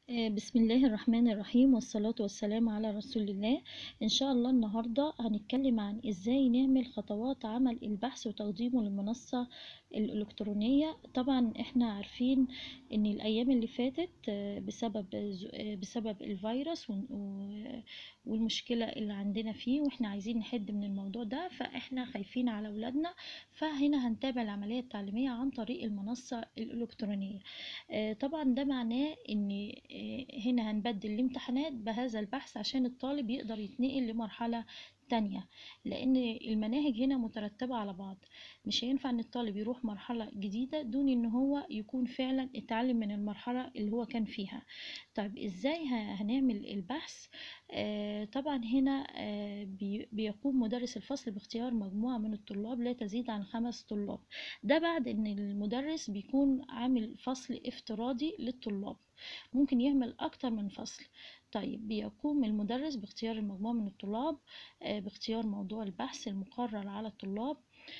آه، بسم الله الرحمن الرحيم والصلاة والسلام على رسول الله إن شاء الله النهاردة هنتكلم عن إزاي نعمل خطوات عمل البحث وتقديمه للمنصة الإلكترونية طبعا إحنا عارفين إن الأيام اللي فاتت آه، بسبب ز- آه، بسبب الفيروس ون- و- والمشكلة اللي عندنا فيه وإحنا عايزين نحد من الموضوع ده فإحنا خايفين على أولادنا فهنا هنتابع العملية التعليمية عن طريق المنصة الإلكترونية آه، طبعا ده معناه ان آه، هنا هنبدل الامتحانات بهذا البحث عشان الطالب يقدر يتنقل لمرحلة تانية لان المناهج هنا مترتبة على بعض مش هينفع ان الطالب يروح مرحلة جديدة دون ان هو يكون فعلا اتعلم من المرحلة اللي هو كان فيها طيب ازاي ه- هنعمل البحث آه، طبعا هنا آه، بي- بيقوم مدرس الفصل باختيار مجموعة من الطلاب لا تزيد عن خمس طلاب ده بعد ان المدرس بيكون عامل فصل افتراضي للطلاب ممكن يعمل اكتر من فصل طيب بيقوم المدرس باختيار المجموعة من الطلاب آه، باختيار موضوع البحث المقرر على الطلاب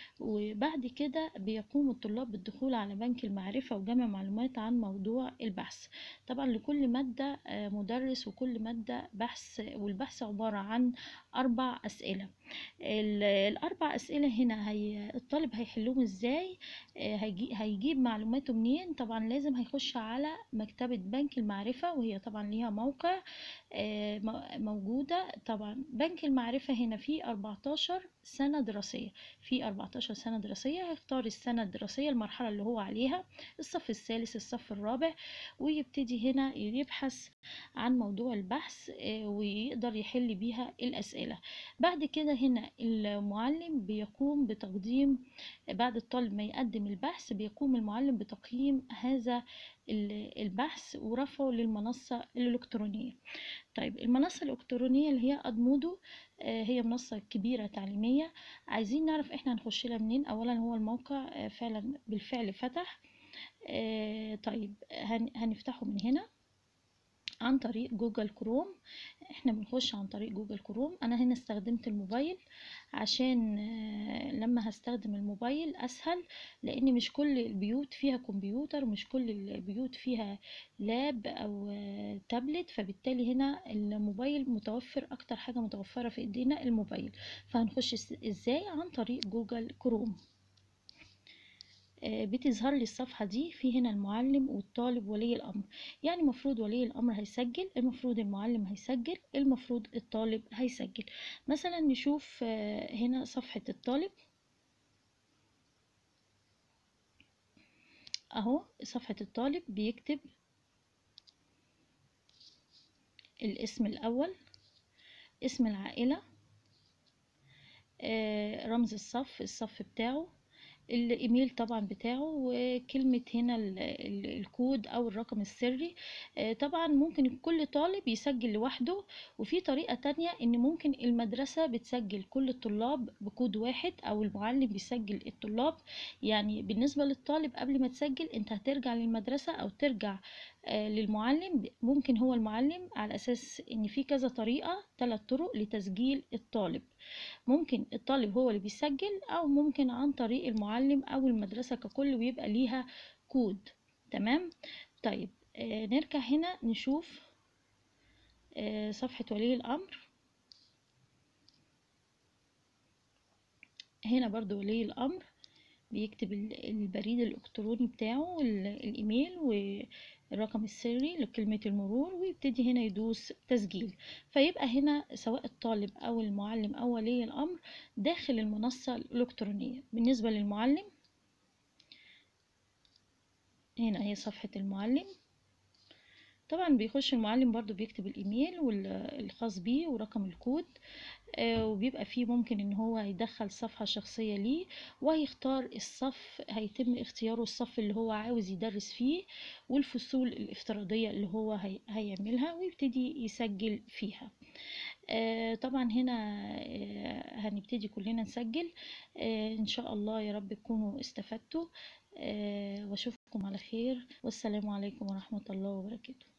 وبعد كده بيقوم الطلاب بالدخول على بنك المعرفة وجمع معلومات عن موضوع البحث طبعا لكل مادة آه، مدرس وكل مادة بحث والبحث عبارة عن أربع أسئلة ال- الأربع أسئلة هنا هي الطالب هيحلهم إزاي آه، هيجي- هيجيب معلوماته منين طبعا لازم هيخش على مكتبة بنك المعرفة وهي طبعا ليها موقع آه، م- موجودة طبعا بنك المعرفة هنا فيه 14 سنة دراسية في 14 سنة دراسية هيختار السنة الدراسية المرحلة اللي هو عليها الصف الثالث الصف الرابع ويبتدي هنا يبحث عن موضوع البحث آه، ويقدر يحل بيها الأسئلة بعد كده هنا المعلم بيقوم بتقديم بعد الطالب ما يقدم البحث بيقوم المعلم بتقييم هذا ال- البحث ورفعه للمنصة الإلكترونية طيب المنصة الإلكترونية اللي هي أدمودو آه، هي منصة كبيرة تعليمية عايزين نعرف احنا هنخش لها منين أولا هو الموقع آه، فعلا بالفعل فتح آه، طيب هن- هنفتحه من هنا عن طريق جوجل كروم احنا بنخش عن طريق جوجل كروم انا هنا استخدمت الموبايل عشان آه، لما هستخدم الموبايل اسهل لان مش كل البيوت فيها كمبيوتر ومش كل البيوت فيها لاب او آه، تابلت فبالتالي هنا الموبايل متوفر اكتر حاجة متوفرة في ايدينا الموبايل فهنخش إز- ازاي عن طريق جوجل كروم آه، بتظهر لي الصفحة دي في هنا المعلم والطالب ولي الأمر يعني المفروض ولي الأمر هيسجل المفروض المعلم هيسجل المفروض الطالب هيسجل مثلا نشوف آه، هنا صفحة الطالب أهو صفحة الطالب بيكتب الاسم الأول اسم العائلة آه، رمز الصف الصف بتاعه الايميل طبعا بتاعه وكلمة هنا ال- ال- الكود او الرقم السري آه، طبعا ممكن كل طالب يسجل لوحده وفي طريقة تانية ان ممكن المدرسة بتسجل كل الطلاب بكود واحد او المعلم بيسجل الطلاب يعني بالنسبة للطالب قبل ما تسجل انت هترجع للمدرسة او ترجع آه، للمعلم ممكن هو المعلم على اساس ان في كذا طريقة ثلاث طرق لتسجيل الطالب ممكن الطالب هو اللي بيسجل او ممكن عن طريق المعلم او المدرسة ككل ويبقى ليها كود تمام طيب آه نرجع هنا نشوف آه صفحة ولي الامر هنا برضو ولي الامر بيكتب ال- البريد الالكتروني بتاعه ال- الايميل والرقم السري لكلمة المرور ويبتدي هنا يدوس تسجيل فيبقى هنا سواء الطالب او المعلم او ولي الامر داخل المنصة الالكترونية بالنسبة للمعلم هنا هي صفحة المعلم طبعا بيخش المعلم برضو بيكتب الايميل والخاص بيه ورقم الكود آه، وبيبقى فيه ممكن ان هو يدخل صفحة شخصية ليه وهيختار الصف هيتم اختياره الصف اللي هو عاوز يدرس فيه والفصول الافتراضية اللي هو هي هيعملها ويبتدي يسجل فيها آه، طبعا هنا آه، هنبتدي كلنا نسجل آه، ان شاء الله يا رب تكونوا استفدتوا آه، واشوفكم على خير والسلام عليكم ورحمة الله وبركاته